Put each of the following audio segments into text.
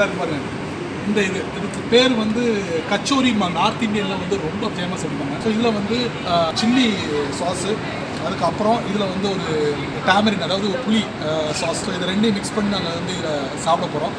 இந்த இருக்கு பாருங்க இந்த இது இதுக்கு பேர் வந்து கச்சோரிமா நார்த் இந்தியனில் வந்து ரொம்ப ஃபேமஸ் அப்படிம்பாங்க ஸோ இதில் வந்து சில்லி சாஸு அதுக்கப்புறம் இதில் வந்து ஒரு டேமரின் அதாவது ஒரு புளி சாஸ் ஸோ இது ரெண்டையும் மிக்ஸ் பண்ணி நாங்கள் வந்து இதில் சாப்பிட போகிறோம்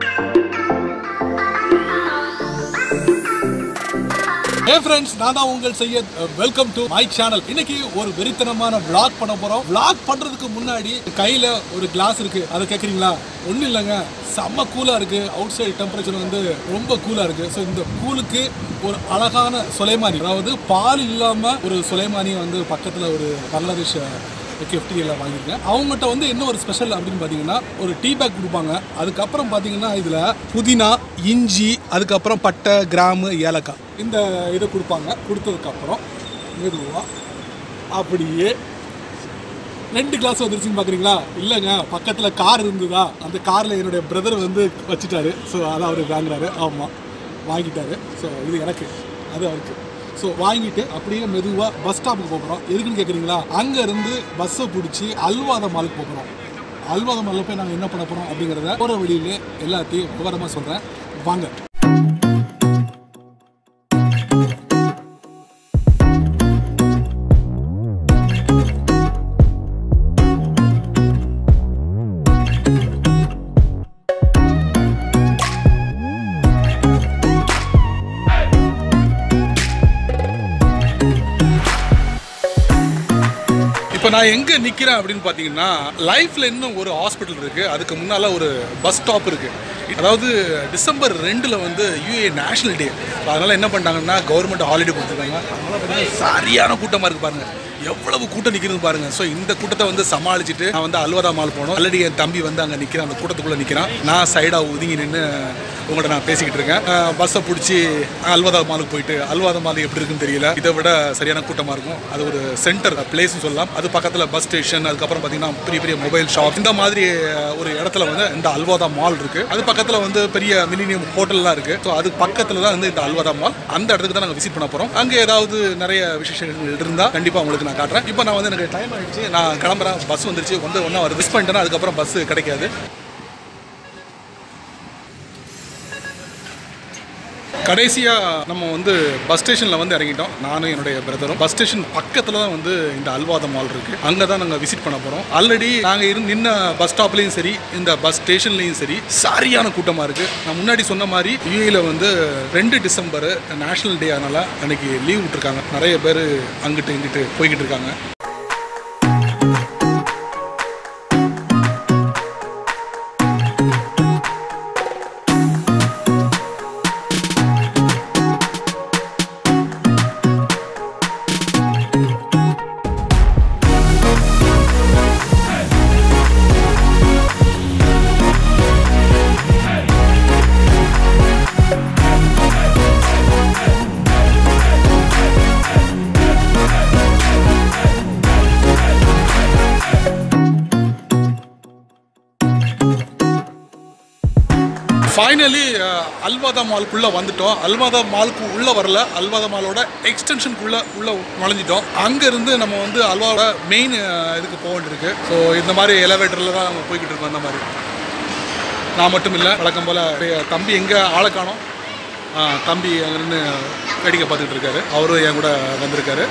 ஏ ஃப்ரெண்ட்ஸ் நான் தான் உங்கள் செய்ய வெல்கம் டு மை சேனல் இன்னைக்கு ஒரு வெறித்தனமான vlog பண்ண போறோம் vlog பண்றதுக்கு முன்னாடி கையில ஒரு கிளாஸ் இருக்கு அதை கேட்குறீங்களா ஒன்றும் இல்லைங்க செம்ம கூலாக இருக்கு அவுட் சைடு டெம்பரேச்சர் வந்து ரொம்ப கூலாக இருக்கு ஸோ இந்த கூலுக்கு ஒரு அழகான சுலைமானி அதாவது பால் இல்லாமல் ஒரு சுலைமானியை வந்து பக்கத்தில் ஒரு பங்களாதேஷ் எஃப்டிஎல்லாம் வாங்கியிருக்கேன் அவங்ககிட்ட வந்து என்ன ஒரு ஸ்பெஷல் அப்படின்னு பார்த்தீங்கன்னா ஒரு டீ பேக் கொடுப்பாங்க அதுக்கப்புறம் பார்த்தீங்கன்னா இதில் புதினா இஞ்சி அதுக்கப்புறம் பட்டை கிராம்பு ஏலக்காய் இந்த இதை கொடுப்பாங்க கொடுத்ததுக்கப்புறம் மெதுவாக அப்படியே ரெண்டு கிளாஸ் வந்துருச்சுன்னு பார்க்குறீங்களா இல்லைங்க பக்கத்தில் கார் இருந்ததா அந்த காரில் என்னுடைய பிரதர் வந்து வச்சுட்டாரு ஸோ அதை அவர் வாங்குறாரு ஆமாம் வாங்கிட்டாரு ஸோ இது எனக்கு அது அவருக்கு ஸோ வாங்கிட்டு அப்படியே மெதுவாக பஸ் ஸ்டாப்புக்கு போகிறோம் எதுக்குன்னு கேட்குறீங்களா அங்கேருந்து பஸ்ஸை பிடிச்சி அல்வாத மாலுக்கு போகிறோம் அல்வாத மாலில் போய் நாங்கள் என்ன பண்ண போகிறோம் அப்படிங்கிறத போகிற வழியிலே எல்லாத்தையும் விவரமாக சொல்கிறேன் வாங்க இப்போ நான் எங்கே நிற்கிறேன் அப்படின்னு பார்த்தீங்கன்னா லைஃப்பில் இன்னும் ஒரு ஹாஸ்பிட்டல் இருக்குது அதுக்கு முன்னால் ஒரு பஸ் ஸ்டாப் இருக்குது அதாவது டிசம்பர் ரெண்டில் வந்து யூஏ நேஷனல் டே அதனால் என்ன பண்ணிட்டாங்கன்னா கவர்மெண்ட் ஹாலிடே கொடுத்துருக்காங்க அதனால் பார்த்தீங்கன்னா சரியான கூட்டமாக இருக்குது பாருங்கள் எவ்வளவு கூட்டம் நிற்கிறது பாருங்க ஸோ இந்த கூட்டத்தை வந்து சமாளிச்சுட்டு நான் வந்து அல்வதா மால் போனோம் ஆல்ரெடி என் தம்பி வந்து அங்கே நிற்கிறேன் அந்த கூட்டத்துக்குள்ளே நிற்கிறான் நான் சைடாக ஒதுங்கி நின்று உங்கள்கிட்ட நான் பேசிக்கிட்டு இருக்கேன் பஸ்ஸை பிடிச்சி அல்வதா மாலுக்கு போயிட்டு அல்வதா மால் எப்படி இருக்குன்னு தெரியல இதை விட சரியான கூட்டமாக இருக்கும் அது ஒரு சென்டர் பிளேஸ்னு சொல்லலாம் அது பக்கத்தில் பஸ் ஸ்டேஷன் அதுக்கப்புறம் பார்த்தீங்கன்னா பெரிய பெரிய மொபைல் ஷாப் இந்த மாதிரி ஒரு இடத்துல வந்து இந்த அல்வாதா மால் இருக்குது அது பக்கத்தில் வந்து பெரிய மிலினியம் ஹோட்டல்லாம் இருக்குது ஸோ அது பக்கத்தில் தான் வந்து இந்த அல்வாதா மால் அந்த இடத்துக்கு தான் நாங்கள் விசிட் பண்ண போகிறோம் அங்கே ஏதாவது நிறைய விசேஷங்கள் இருந்தால் கண்டிப்பாக உங்களுக்கு நான் காட்டுறேன் இப்போ நான் வந்து எனக்கு டைம் ஆயிடுச்சு நான் கிளம்புறேன் பஸ் வந்துருச்சு வந்து ஒன்றா ஒரு மிஸ் பண்ணிட்டேன்னா அதுக்கப்புறம் பஸ் கிடைக்காது கடைசியாக நம்ம வந்து பஸ் ஸ்டேஷனில் வந்து இறங்கிட்டோம் நானும் என்னுடைய பிரதரும் பஸ் ஸ்டேஷன் பக்கத்தில் தான் வந்து இந்த அல்வாத மால் இருக்குது அங்கே தான் நாங்கள் விசிட் பண்ண போகிறோம் ஆல்ரெடி நாங்கள் இருந்து நின்ன பஸ் ஸ்டாப்லேயும் சரி இந்த பஸ் ஸ்டேஷன்லேயும் சரி சரியான கூட்டமாக இருக்குது நான் முன்னாடி சொன்ன மாதிரி யூஏல வந்து ரெண்டு டிசம்பர் நேஷனல் டே அதனால் அன்னைக்கு லீவ் விட்டுருக்காங்க நிறைய பேர் அங்கிட்டு இங்கிட்டு போய்கிட்டு இருக்காங்க ஃபைனலி அல்வாதா மால்குள்ளே வந்துட்டோம் அல்வாதா மாலுக்கு உள்ளே வரல அல்வாதா மாலோட எக்ஸ்டென்ஷனுக்குள்ளே உள்ளே நுழைஞ்சிட்டோம் அங்கேருந்து நம்ம வந்து அல்வாவோட மெயின் இதுக்கு போக வேண்டியிருக்கு ஸோ இந்த மாதிரி எலவேட்டரில் தான் நம்ம போய்கிட்டு இருக்கோம் அந்த மாதிரி நான் மட்டும் இல்லை வழக்கம் போல் தம்பி எங்கே ஆளை காணோம் ஆ, தம்பி அங்கே நின்று வேடிக்கை பார்த்துட்டு இருக்காரு அவரும் என் கூட வந்திருக்காரு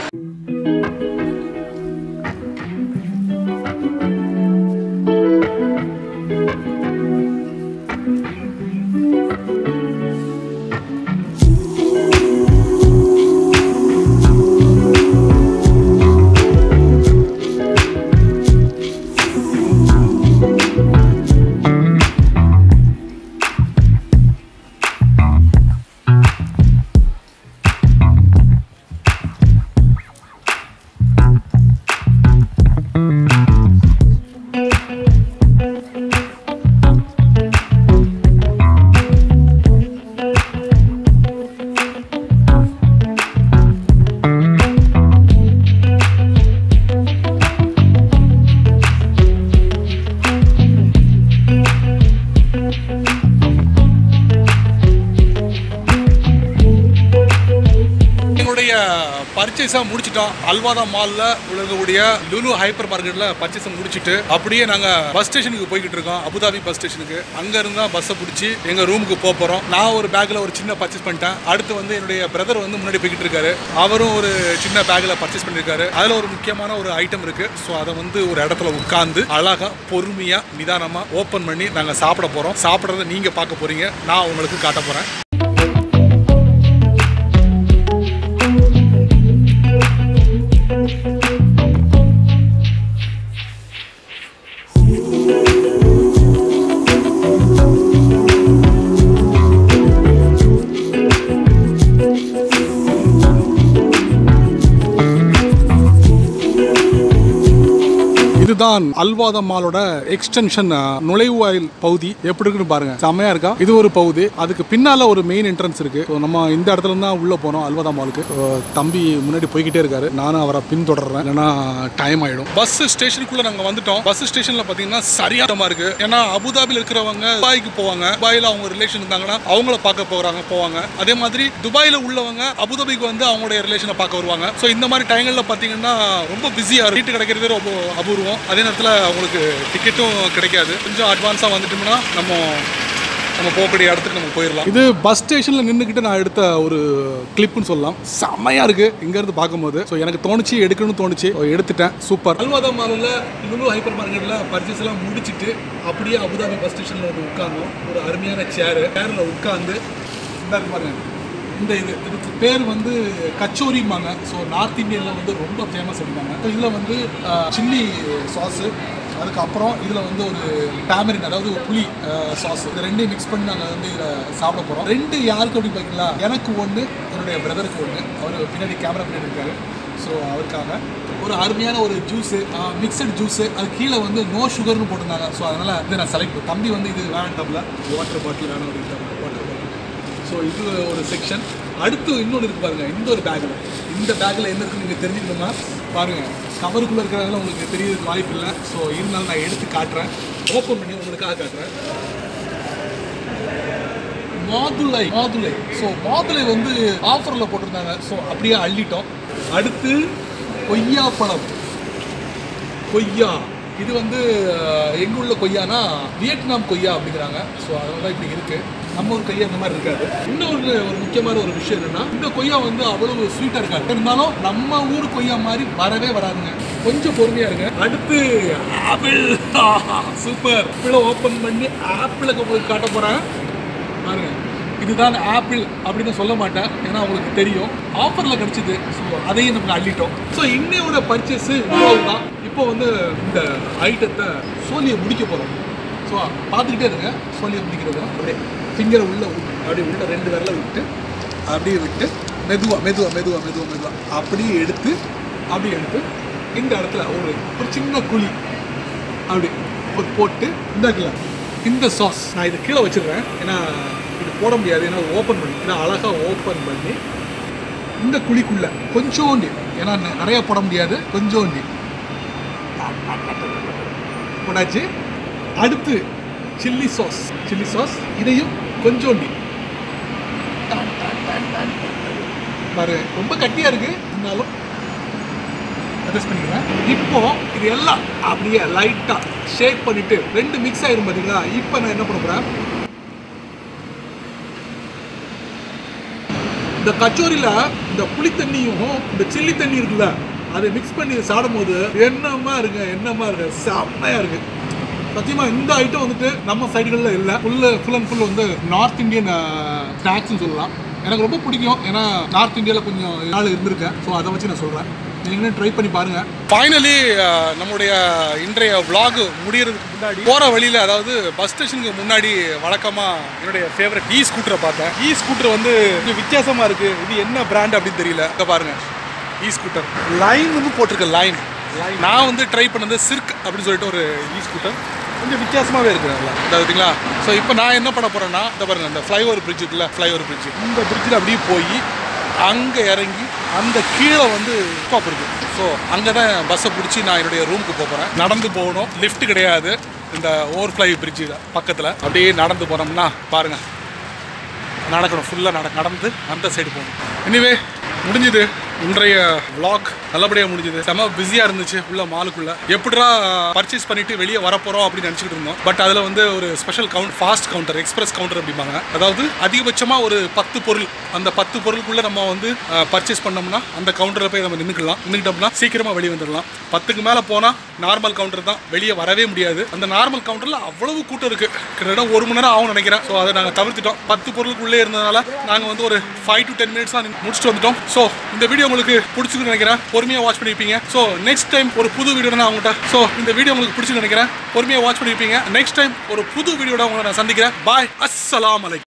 பர்ச்சேஸாக முடிச்சிட்டோம் அல்வாதா மாலில் உள்ளக்கூடிய லுலு ஹைப்பர் மார்க்கெட்டில் பர்ச்சேஸை முடிச்சிட்டு அப்படியே நாங்கள் பஸ் ஸ்டேஷனுக்கு போய்கிட்டு இருக்கோம் அபுதாபி பஸ் ஸ்டேஷனுக்கு அங்கே இருந்தால் பஸ்ஸை பிடிச்சி எங்கள் ரூமுக்கு போக போகிறோம் நான் ஒரு பேக்கில் ஒரு சின்ன பர்ச்சேஸ் பண்ணிட்டேன் அடுத்து வந்து என்னுடைய பிரதர் வந்து முன்னாடி போய்கிட்டு இருக்காரு அவரும் ஒரு சின்ன பேக்கில் பர்ச்சேஸ் பண்ணியிருக்காரு அதில் ஒரு முக்கியமான ஒரு ஐட்டம் இருக்கு ஸோ அதை வந்து ஒரு இடத்துல உட்காந்து அழகா பொறுமையாக நிதானமாக ஓப்பன் பண்ணி நாங்கள் சாப்பிட போகிறோம் சாப்பிட்றத நீங்கள் பார்க்க போகிறீங்க நான் உங்களுக்கு காட்ட போகிறேன் இதுதான் அல்வாத மாலோட எக்ஸ்டென்ஷன் நுழைவாயில் பகுதி எப்படி இருக்குன்னு பாருங்க செம்மையா இருக்கா இது ஒரு பகுதி அதுக்கு பின்னால ஒரு மெயின் என்ட்ரன்ஸ் இருக்கு So, நம்ம இந்த இடத்துல இருந்து தான் உள்ள போனோம் அல்வாதா மாலுக்கு So, தம்பி முன்னாடி போய்கிட்டே இருக்காரு நானும் அவரை பின்தொடர்றேன் இல்லைன்னா டைம் ஆயிடும் பஸ் ஸ்டேஷனுக்குள்ள நாங்க வந்துட்டோம் பஸ் ஸ்டேஷன்ல பாத்தீங்கன்னா சரியானமா இருக்கு ஏன்னா அபுதாபியில் இருக்கிறவங்க துபாய்க்கு போவாங்க துபாயில அவங்க ரிலேஷன் இருந்தாங்கன்னா அவங்கள பார்க்க போறாங்க போவாங்க அதே மாதிரி துபாயில உள்ளவங்க அபுதாபிக்கு வந்து அவங்களுடைய ரிலேஷனை பார்க்க வருவாங்க ஸோ இந்த மாதிரி டைங்கள்ல பாத்தீங்கன்னா ரொம்ப பிஸியா சீட்டு கிடைக்கிறது ரொம்ப அபூர்வம் அதே நேரத்தில் அவங்களுக்கு டிக்கெட்டும் கிடைக்காது கொஞ்சம் அட்வான்ஸாக வந்துட்டோம்னா நம்ம நம்ம போகக்கூடிய இடத்துக்கு நம்ம போயிடலாம் இது பஸ் ஸ்டேஷனில் நின்றுக்கிட்டு நான் எடுத்த ஒரு கிளிப்னு சொல்லலாம் செம்மையாக இருக்கு இங்கேருந்து பார்க்கும்போது ஸோ எனக்கு தோணுச்சு எடுக்கணும்னு தோணுச்சு So, எடுத்துட்டேன் சூப்பர் அல்வாதா மாலில் லுலு ஹைப்பர் மார்க்கெட்டில் பர்ச்சேஸ் எல்லாம் முடிச்சிட்டு அப்படியே அபுதாபி பஸ் ஸ்டேஷனில் வந்து உட்கார்ந்தோம் ஒரு அருமையான சேரு சேரில் உட்கார்ந்து இந்த இருக்கு பாருங்க இந்த இது இதுக்கு பேர் வந்து கச்சோரிம்பாங்க ஸோ நார்த் இந்தியனில் வந்து ரொம்ப ஃபேமஸ் அப்படிம்பாங்க ஸோ இதில் வந்து சில்லி சாஸு அதுக்கப்புறம் இதில் வந்து ஒரு டேமரின் அதாவது ஒரு புளி சாஸ் இது ரெண்டையும் மிக்ஸ் பண்ணி நாங்கள் வந்து இதில் சாப்பிட போகிறோம் ரெண்டு யாருக்கு அப்படி பார்த்தீங்களா எனக்கு ஒன்று என்னுடைய பிரதருக்கு ஒன்று அவர் பின்னாடி கேமரா பின்னாடி இருக்காரு ஸோ அவருக்காக ஒரு அருமையான ஒரு ஜூஸு மிக்சட் ஜூஸு அது கீழே வந்து நோ சுகர்னு போட்டிருந்தாங்க ஸோ அதனால் இதை நான் செலக்ட் தம்பி வந்து இது வேண்டாம்ல வாட்டர் பாட்டில் வேணும் அப்படின்ட்டாங்க வாட்டர் பாட்டில் ஸோ இது ஒரு செக்ஷன் அடுத்து இன்னொன்று இருக்கு பாருங்க இந்த ஒரு பேக்கில் இந்த பேக்கில் என்ன இருக்குன்னு நீங்கள் தெரிஞ்சுக்கணுமா பாருங்க கவருக்குள்ளே இருக்கிறதால உங்களுக்கு தெரியறதுக்கு வாய்ப்பு இல்லை ஸோ இருந்தாலும் நான் எடுத்து காட்டுறேன் ஓப்பன் பண்ணி உங்களுக்காக காட்டுறேன் மாதுளை மாதுளை ஸோ மாதுளை வந்து ஆஃபரில் போட்டிருந்தாங்க ஸோ அப்படியே அள்ளிட்டோம் அடுத்து கொய்யா பழம் கொய்யா இது வந்து அஹ், எங்க உள்ள கொய்யானா வியட்நாம் கொய்யா அப்படிங்கிறாங்க ஸோ அதனால தான் இப்படி இருக்கு நம்ம ஊர் கொய்யா இந்த மாதிரி இருக்காது இன்னொரு ஒரு முக்கியமான ஒரு விஷயம் என்னன்னா இந்த கொய்யா வந்து அவ்வளவு ஸ்வீட்டா இருக்காது இருந்தாலும் நம்ம ஊர் கொய்யா மாதிரி வரவே வராதுங்க கொஞ்சம் பொறுமையா இருங்க அடுத்து ஆப்பிள் சூப்பர் ஆப்பிளை ஓப்பன் பண்ணி ஆப்பிளை உங்களுக்கு காட்ட போறேன் பாருங்க இதுதான் ஆப்பிள் அப்படின்னு சொல்ல மாட்டேன் ஏன்னா உங்களுக்கு தெரியும் ஆஃபரில் கிடைச்சிது ஸோ அதையும் நம்ம அள்ளிட்டோம் ஸோ இன்னையோட பர்ச்சேஸ் தான் இப்போ வந்து இந்த ஐட்டத்தை சோழியை முடிக்க போகிறோம் ஸோ பார்த்துக்கிட்டே இருங்க சோழியை முடிக்கிறது அப்படியே ஃபிங்கரை உள்ள விட்டு அப்படியே உள்ள ரெண்டு விரல விட்டு அப்படியே விட்டு மெதுவா மெதுவா மெதுவா மெதுவா மெதுவா அப்படியே எடுத்து அப்படியே எடுத்து இந்த இடத்துல ஒரு ஒரு சின்ன குழி அப்படி ஒரு போட்டு இந்த இருக்குல்ல இந்த சாஸ் நான் இது கீழே வச்சிடுறேன் ஏன்னா இது போட முடியாது ஏன்னா ஓப்பன் பண்ணி ஏன்னா அழகாக ஓப்பன் பண்ணி இந்த குழிக்குள்ள கொஞ்சோண்டி ஏன்னா நெ- நிறைய போட முடியாது கொஞ்சோண்டி போட்டாச்சு அடுத்து சில்லி சாஸ் சில்லி சாஸ் இதையும் கொஞ்சோண்டி பாரு ரொம்ப கட்டியா இருக்கு இருந்தாலும் அட்ஜஸ்ட் பண்ணிக்கிறேன் இப்போ இது எல்லாம் அப்படியே லைட்டா ஷேக் பண்ணிட்டு ரெண்டு மிக்ஸ் ஆயிரும் பாத்தீங்களா இப்போ நான் என்ன பண்ண போறேன் இந்த கச்சோரியில இந்த புளி தண்ணியும் இந்த சில்லி தண்ணி இருக்குல்ல அதை மிக்ஸ் பண்ணி சாப்பிடும்போது என்னமா இருக்கு என்னமா இருக்கு செம்மையா இருக்கு சத்தியமா இந்த ஐட்டம் வந்துட்டு நம்ம சைடுகள்ல இல்ல ஃபுல் ஃபுல் அண்ட் ஃபுல் வந்து நார்த் இந்தியன் ஸ்நாக்ஸ்னு சொல்லலாம் எனக்கு ரொம்ப பிடிக்கும் ஏன்னா நார்த் இந்தியாவில் கொஞ்சம் நாள் இருந்திருக்கேன் ஸோ அதை வச்சு நான் சொல்கிறேன் நீங்களும் ட்ரை பண்ணி பாருங்க ஃபைனலி நம்மளுடைய இன்றைய vlog முடியறதுக்கு முன்னாடி போகிற வழியில் அதாவது பஸ் ஸ்டேஷனுக்கு முன்னாடி வழக்கமாக என்னுடைய ஃபேவரட் இ ஸ்கூட்டரை பார்த்தேன் இ ஸ்கூட்டர் வந்து கொஞ்சம் வித்தியாசமாக இருக்குது இது என்ன பிராண்ட் அப்படின்னு தெரியல இங்க பாருங்க இ ஸ்கூட்டர் லைன் வந்து போட்டிருக்கு லைன் நான் வந்து ட்ரை பண்ணது சிர்க் அப்படின்னு சொல்லிட்டு ஒரு இ ஸ்கூட்டர் கொஞ்சம் வித்தியாசமாகவே இருக்குது நல்லா இந்த பார்த்தீங்களா ஸோ இப்போ நான் என்ன பண்ண போகிறேன்னா இந்த பாருங்க இந்த ஃப்ளைஓவர் பிரிட்ஜ் இருக்குல்ல ஃப்ளைஓவர் பிரிட்ஜ் இந்த பிரிட்ஜில் அப்படியே போய் அங்கே இறங்கி அந்த கீழே வந்து ஸ்டாப் இருக்கு ஸோ அங்கே தான் பஸ்ஸை பிடிச்சி நான் என்னுடைய ரூமுக்கு போக போகிறேன் நடந்து போகணும் லிஃப்ட் கிடையாது இந்த ஓவர் ஃப்ளை பிரிட்ஜு பக்கத்தில் அப்படியே நடந்து போனோம்னா பாருங்கள் நடக்கணும் ஃபுல்லாக நட நடந்து அந்த சைடு போகணும் எனிவே முடிஞ்சுது இன்றைய vlog நல்லபடியாக முடிஞ்சது செம பிஸியாக இருந்துச்சு உள்ள மாலுக்குள்ள எப்படிடா பர்ச்சேஸ் பண்ணிட்டு வெளியே வரப்போறோம் அப்படின்னு நினச்சிக்கிட்டு இருந்தோம் பட் அதில் வந்து ஒரு special count fast counter express counter அப்படிம்பாங்க அதாவது அதிகபட்சமாக ஒரு பத்து பொருள் அந்த பத்து பொருளுக்குள்ள நம்ம வந்து பர்ச்சேஸ் பண்ணோம்னா அந்த கவுண்டரில் போய் நம்ம நின்றுக்கலாம் நின்றுக்கிட்டோம்னா சீக்கிரமாக வெளியே வந்துடலாம் பத்துக்கு மேலே போனால் நார்மல் கவுண்டர் தான் வெளியே வரவே முடியாது அந்த நார்மல் கவுண்டரில் அவ்வளவு கூட்டம் இருக்கு கிட்டத்தட்ட ஒரு மணி நேரம் ஆகும் நினைக்கிறேன் ஸோ அதை நாங்கள் தவிர்த்துட்டோம் பத்து பொருளுக்குள்ளே இருந்ததுனால நாங்கள் வந்து ஒரு ஃபைவ் டு டென் மினிட்ஸ் தான் முடிச்சுட்டு வந்துட்டோம் ஸோ இந்த வீடியோ உங்களுக்கு பிடிச்சிருக்கு நினைக்கிறேன் பொறுமையாக வாட்ச் பண்ணியிருப்பீங்க ஸோ நெக்ஸ்ட் டைம் ஒரு புது வீடியோ நான் அவங்கள்ட்ட ஸோ இந்த வீடியோ உங்களுக்கு பிடிச்சிருக்கு நினைக்கிறேன் பொறுமையாக வாட்ச் பண்ணியிருப்பீங்க நெக்ஸ்ட் டைம் ஒரு புது வீடியோட உங்களை நான் சந்திக்கிறேன் பாய் அஸ்ஸலாமு அலைக்கும்